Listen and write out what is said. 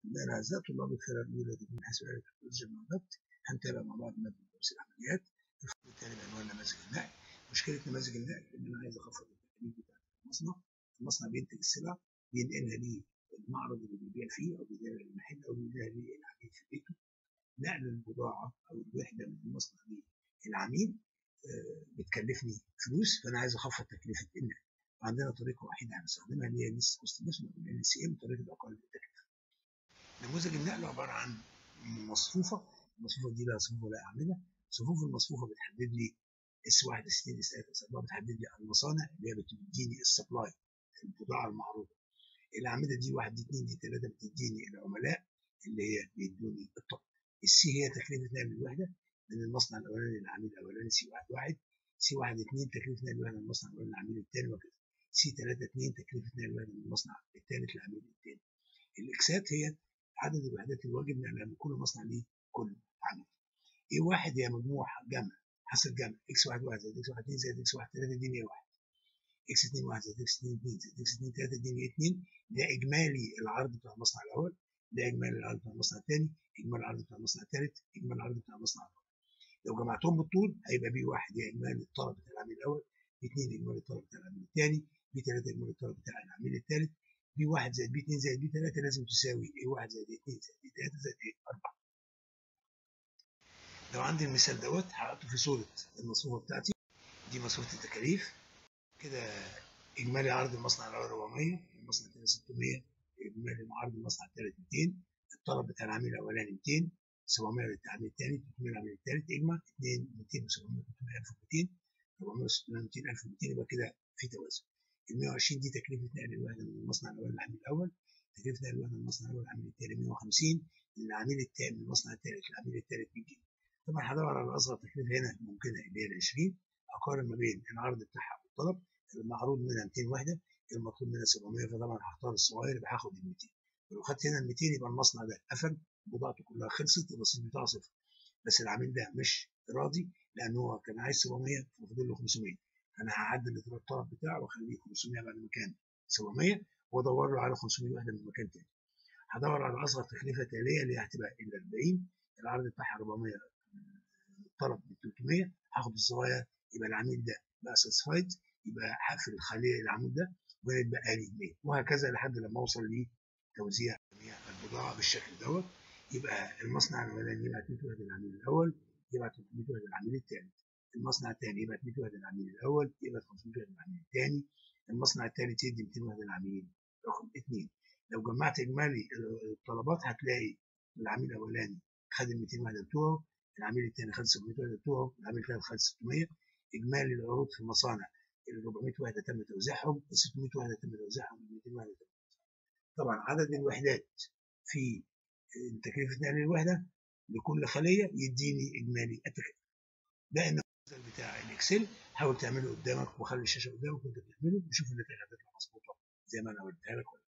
أعزائي طلاب الفرق الأولى من حساب تكنولوجيا المعلومات هنتابع مع بعض مادة درس العمليات الفصل الثاني بعنوان نماذج النقل مشكلة نماذج النقل إن أنا عايز أخفض التكاليف بتاعت المصنع المصنع بينتج السلع بينقلها للمعرض اللي بيبيع فيه أو بيبيعها للمحل أو بيبيعها للعميل في بيته نقل البضاعة أو الوحدة من المصنع للعميل بتكلفني فلوس فأنا عايز أخفض تكلفة النقل وعندنا طريقة وحيدة هنستخدمها اللي هي ليست كوست ال سي ام طريقة أقل التكلفة نموذج النقل عبارة عن مصفوفة المصفوفة دي لها صفوف ولا أعمدة صفوف المصفوفة بتحدد لي اس 1 اس 2 اس 3 اس 4 بتحدد لي المصانع اللي هي بتديني السبلاي البضاعة المعروضة الأعمدة دي 1 دي 2 دي 3 بتديني العملاء اللي هي بيدوني الطلب السي هي تكلفة نقل الوحدة من المصنع الأولاني للعميل الأولاني سي 1 1 سي 1 2 تكلفة نقل الوحدة من المصنع الأولاني للعميل الثاني وكذا سي 3 2 تكلفة نقل الوحدة من المصنع الثالث للعميل الثاني الإكسات هي عدد الوحدات الواجب نقلها من كل مصنع لكل عميل ايه واحد هي مجموع جمع حاصل جمع اكس واحد واحد زائد اكس واحد اتنين زائد اكس واحد تلاته اديني واحد اكس اتنين واحد زائد اكس اتنين اتنين زائد اكس اتنين تلاته اديني اتنين ده اجمالي العرض بتاع المصنع الاول ده اجمالي العرض بتاع المصنع الثاني اجمالي العرض بتاع المصنع الثالث اجمالي العرض بتاع المصنع الرابع لو جمعتهم بالطول هيبقى بي واحد هي اجمالي الطلب بتاع العميل الاول بي اتنين اجمالي الطلب بتاع العميل الثاني بي تلاته اجمالي الطلب بتاع العميل الثالث بي واحد زائد بي اتنين زائد بي تلاته لازم تساوي ايه واحد زائد ايه اتنين زائد ايه تلاته زائد ايه اربعه لو عندي المثال دوت حققته في صورة المصفوفة بتاعتي دي مصفوفة التكاليف كده إجمالي عرض المصنع الأول 400 المصنع الثاني 600 إجمالي عرض المصنع الثالث 200 الطلب بتاع العميل الأولاني 200 700 للعميل الثاني 300 للعميل الثالث اجمع 2 200 و 700 300 1200 400 و 600 200 1200 يبقى كده في توازن ال 120 دي تكلفة نقل الوحدة من المصنع الأول للعميل الأول تكلفة نقل الوحدة من المصنع الأول للعميل الثاني 150 للعميل الثاني من المصنع الثالث للعميل الثالث 100 جنيه طبعا هدور على اصغر تكلفه هنا ممكنه اللي هي ال 20 اقارن ما بين العرض بتاعها والطلب المعروض منها 200 وحده المطلوب منها 700 فطبعا هختار الصغير يبقى هاخد ال 200 ولو خدت هنا ال 200 يبقى المصنع ده قفل بضاعته كلها خلصت الرصيد بتاعه صفر بس العميل ده مش راضي لان هو كان عايز 700 ففضل له 500 فانا هعدل الطلب بتاعه واخليه 500 بعد ما كان 700 وادور له على 500 وحده من مكان تاني هدور على اصغر تكلفه تاليه اللي هتبقى ال 40 العرض بتاعها 400 الطلب ب 300 هاخد الصغير يبقى العميل ده بقى ساتسفايد يبقى هقفل الخليه العمود ده ويتبقى لي 100 وهكذا لحد لما اوصل لتوزيع البضاعه بالشكل دوت يبقى المصنع الاولاني يبعت 100 وحده للعميل الاول يبعت 300 وحده للعميل الثاني المصنع الثاني يبعت 100 وحده للعميل الاول يبعت 500 وحده للعميل الثاني المصنع الثالث يدي 200 وحده للعميل رقم 2 لو جمعت اجمالي الطلبات هتلاقي العميل الاولاني خد ال 200 وحده بتوعه العميل الثاني خد 700 وحده بتوعه العميل الثالث خد 600 اجمالي العروض في المصانع ال 400 وحده تم توزيعهم ال 600 وحده تم توزيعهم ال 200 وحده تم توزيعهم طبعا عدد الوحدات في تكلفه نقل الوحده لكل خليه يديني اجمالي التكلفه ده النموذج بتاع الاكسل حاول تعمله قدامك وخلي الشاشه قدامك وانت بتعمله وشوف النتائج هتطلع مظبوطه زي ما انا قلتها لك